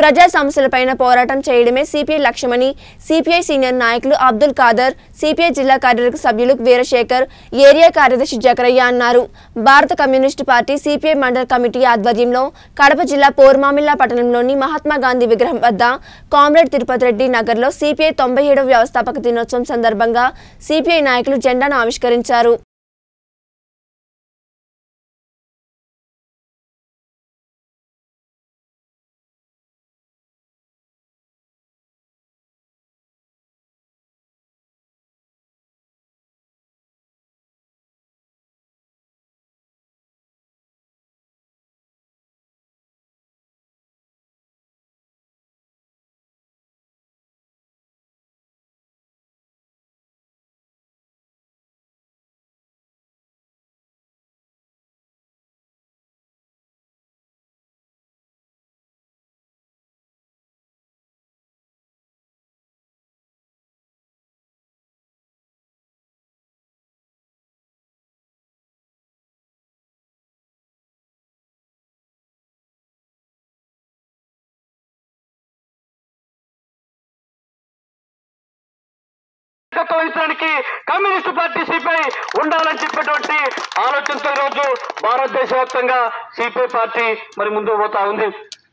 ప్రజా సమస్యలపైన పోరాటం చేయడమే సిపిఐ లక్ష్యమని సిపిఐ సీనియర్ నాయకులు అబ్దుల్ ఖాదర్ సిపిఐ జిల్లా కార్యవర్గ సభ్యులు వీరశేఖర్ ఏరియా కార్యదర్శి జకరయ్య అన్నారు భారత కమ్యూనిస్టు పార్టీ సిపిఐ మండల కమిటీ ఆధ్వర్యంలో కడప జిల్లా పోర్మామిల్లా పట్టణంలోని మహాత్మా గాంధీ విగ్రహం వద్ద కామ్రేడ్ తిరుపతి రెడ్డి నగర్లో సిపిఐ తొంభై ఏడవ వ్యవస్థాపక దినోత్సవం సందర్భంగా సిపిఐ నాయకులు జెండాను ఆవిష్కరించారు నాయకత్వం వహించడానికి కమ్యూనిస్టు పార్టీ సిపిఐ ఉండాలని చెప్పేటువంటి ఆలోచనతో ఈరోజు భారతదేశ వ్యాప్తంగా సిపిఐ పార్టీ మరి ముందుకు పోతా ఉంది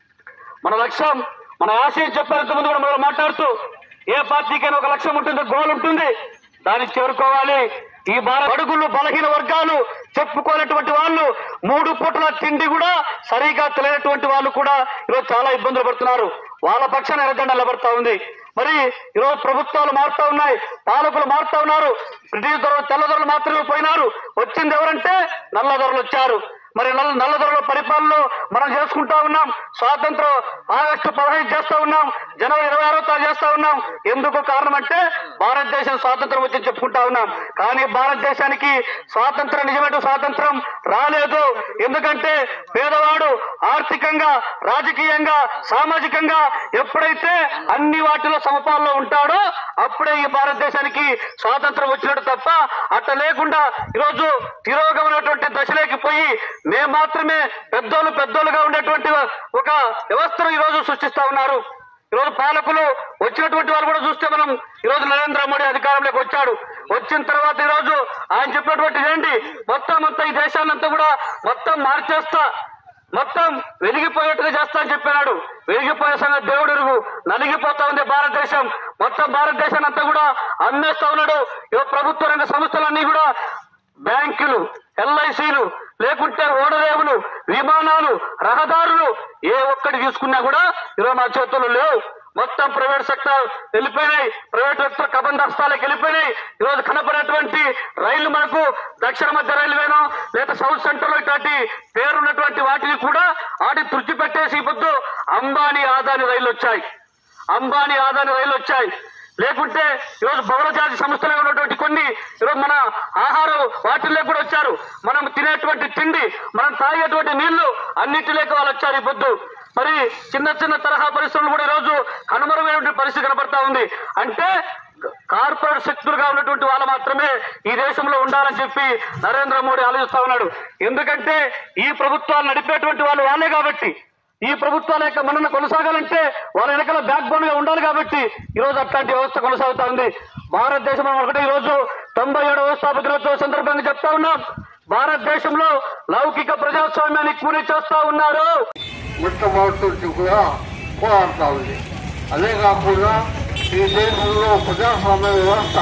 మన లక్ష్యం మన ఆశయం చెప్పేంత ముందు కూడా మనం మాట్లాడుతూ ఏ పార్టీకైనా ఒక లక్ష్యం ఉంటుంది గోల్ ఉంటుంది దాన్ని చేరుకోవాలి ఈ భారత అడుగులు బలహీన వర్గాలు చెప్పుకోనటువంటి వాళ్ళు మూడు పూటల తిండి కూడా సరిగా తెలియనటువంటి వాళ్ళు కూడా ఈరోజు చాలా ఇబ్బందులు పడుతున్నారు వాళ్ళ పక్షాన ఎర్రజెండా నిలబడతా ఉంది మరి ఈరోజు ప్రభుత్వాలు మారుతా ఉన్నాయి పాలకులు మారుతా ఉన్నారు బ్రిటిష్ ధరలు తెల్లదొరలు మాత్రమే పోయినారు వచ్చింది ఎవరంటే నల్లదొరలు వచ్చారు మరి నల్ల నల్లదొరల పరిపాలన మనం చేసుకుంటా ఉన్నాం స్వాతంత్రం ఆగస్టు పదహైదు చేస్తా ఉన్నాం జనవరి ఇరవై ఆరో తారీఖు చేస్తా ఉన్నాం ఎందుకు కారణం అంటే భారతదేశం స్వాతంత్రం వచ్చి చెప్పుకుంటా ఉన్నాం కానీ భారతదేశానికి స్వాతంత్రం నిజమైన స్వాతంత్రం రాలేదు ఎందుకంటే పేదవాడు ఆర్థికంగా రాజకీయంగా సామాజికంగా ఎప్పుడైతే అన్ని వాటిలో సమపాల్లో ఉంటాడో అప్పుడే ఈ భారతదేశానికి స్వాతంత్రం వచ్చినట్టు తప్ప అట్ట లేకుండా ఈరోజు తిరోగమైనటువంటి దశలోకి పోయి మేము మాత్రమే పెద్దోళ్ళు పెద్దోళ్ళుగా ఉండేటువంటి ఒక వ్యవస్థను ఈరోజు సృష్టిస్తా ఉన్నారు ఈరోజు పాలకులు వచ్చినటువంటి వాళ్ళు కూడా చూస్తే మనం ఈరోజు నరేంద్ర మోడీ అధికారంలోకి వచ్చాడు వచ్చిన తర్వాత ఈరోజు ఆయన చెప్పినటువంటి ఏంటి మొత్తం అంతా ఈ దేశాన్నంతా కూడా మొత్తం మార్చేస్తా మొత్తం వెలిగిపోయేట్టుగా చేస్తా అని చెప్పినాడు వెలిగిపోయే సంగతి దేవుడు ఎరుగు నలిగిపోతా ఉంది భారతదేశం మొత్తం భారతదేశాన్ని అంతా కూడా అమ్మేస్తా ఉన్నాడు ఇగో ప్రభుత్వ రంగ సంస్థలన్నీ కూడా బ్యాంకులు ఎల్ఐసీలు లేకుంటే ఓడరేవులు విమానాలు రహదారులు ఏ ఒక్కటి తీసుకున్నా కూడా ఈరోజు మా చేతుల్లో లేవు మొత్తం ప్రైవేట్ సెక్టర్ వెళ్ళిపోయినాయి ప్రైవేట్ వ్యక్తుల కబంధస్తాలకు వెళ్ళిపోయినాయి ఈరోజు కనపడేటువంటి రైళ్లు మనకు దక్షిణ మధ్య రైల్వేనో లేదా సౌత్ సెంటర్ లో ఇట్లాంటి పేరున్నటువంటి వాటిని కూడా వాటి తృప్తి పెట్టేసి ఈ పొద్దు అంబానీ ఆదాని రైళ్లు వచ్చాయి అంబానీ ఆదాని రైళ్లు వచ్చాయి లేకుంటే ఈరోజు బహుళజాతి సంస్థలో ఉన్నటువంటి కొన్ని ఈరోజు మన ఆహారం వాటిల్లో కూడా వచ్చారు మనం తినేటువంటి తిండి మనం తాగేటువంటి నీళ్లు అన్నిటిలోకి వాళ్ళు వచ్చారు ఈ పొద్దు మరి చిన్న చిన్న తరహా పరిశ్రమలు కూడా ఈరోజు కనుమరుగైనటువంటి పరిస్థితి కనబడతా ఉంది అంటే కార్పొరేట్ శక్తులుగా ఉన్నటువంటి వాళ్ళు మాత్రమే ఈ దేశంలో ఉండాలని చెప్పి నరేంద్ర మోడీ ఆలోచిస్తా ఉన్నాడు ఎందుకంటే ఈ ప్రభుత్వాలు నడిపేటువంటి వాళ్ళు వాళ్ళే కాబట్టి ఈ ప్రభుత్వాల యొక్క మనన కొనసాగాలంటే వాళ్ళ వెనకాల బ్యాక్ బోన్ గా ఉండాలి కాబట్టి ఈ రోజు అట్లాంటి వ్యవస్థ కొనసాగుతా ఉంది భారతదేశం మనం ఒకటి ఈ రోజు తొంభై ఏడు వ్యవస్థాపక దినోత్సవ సందర్భంగా చెప్తా ఉన్నాం భారతదేశంలో లౌకిక ప్రజాస్వామ్యాన్ని కూలి చేస్తా ఉన్నారు మొట్టమొదటి నుంచి కూడా పోరాడుతూ ఉంది అదే కాకుండా ఈ దేశంలో ప్రజాస్వామ్య వ్యవస్థ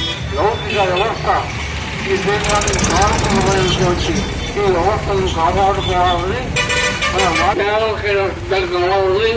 లౌకిక వ్యవస్థ ఈ దేశానికి కారకులమైనటువంటి ఈ వ్యవస్థను కాపాడుకోవాలని మన మాట్లాడాలని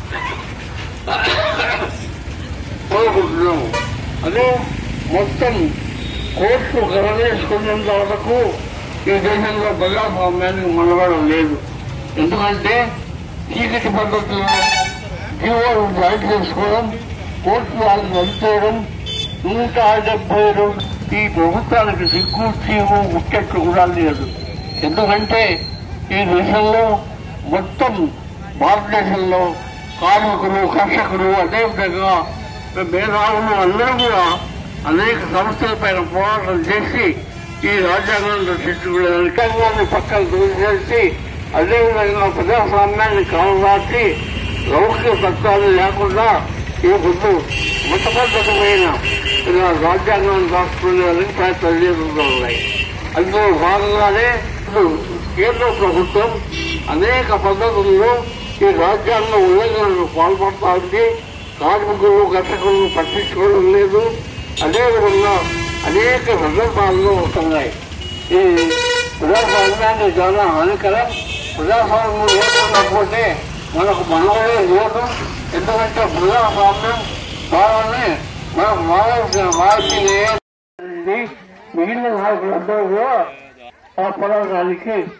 కోరుకుంటున్నాము అదే మొత్తం కోర్టు గమనించుకున్నంత వరకు ఈ దేశంలో ప్రజాస్వామ్యానికి మనవడం లేదు ఎందుకంటే చీకటి పద్ధతిలో జీవోలు జాయిన్ చేసుకోవడం కోర్టు వాళ్ళని రద్దు నూట డెబ్బై రెండు ఈ ప్రభుత్వానికి దిక్కు చీము ముట్టట్లు కూడా లేదు ఎందుకంటే ఈ దేశంలో మొత్తం భారతదేశంలో కార్మికులు కర్షకులు అదేవిధంగా మేధావులు అందరూ కూడా అనేక సమస్యల పైన పోరాటం చేసి ఈ రాజ్యాంగంలో చెట్టుకునే అధికారాన్ని పక్కన దూరం చేసి అదేవిధంగా ప్రజాస్వామ్యాన్ని కాలరాసి లౌకిక తత్వాలు లేకుండా ఈ ముందు మతబద్ధమైన ఇలా రాజ్యాంగాన్ని రాసుకునేవాళ్ళకి చాలా తల్లిదండ్రులు ఉన్నాయి అందులో భాగంగానే ఇప్పుడు కేంద్ర ప్రభుత్వం అనేక పద్ధతుల్లో ఈ రాజ్యాంగ ఉల్లంఘనలు పాల్పడతా ఉంది కార్మికులు గతకులను పట్టించుకోవడం లేదు అదేవిధంగా అనేక సందర్భాల్లో ఉంటున్నాయి ఈ ప్రజాస్వామ్యాన్ని చాలా హానికరం ప్రజాస్వామ్యం లేకపోతే మనకు మనవడే లేదు ఎందుకంటే ప్రజాస్వామ్యం వాళ్ళని మనకు మారాల్సిన మార్చినే మిగిలిన నాయకులందరూ కూడా ఆ పోరాటానికి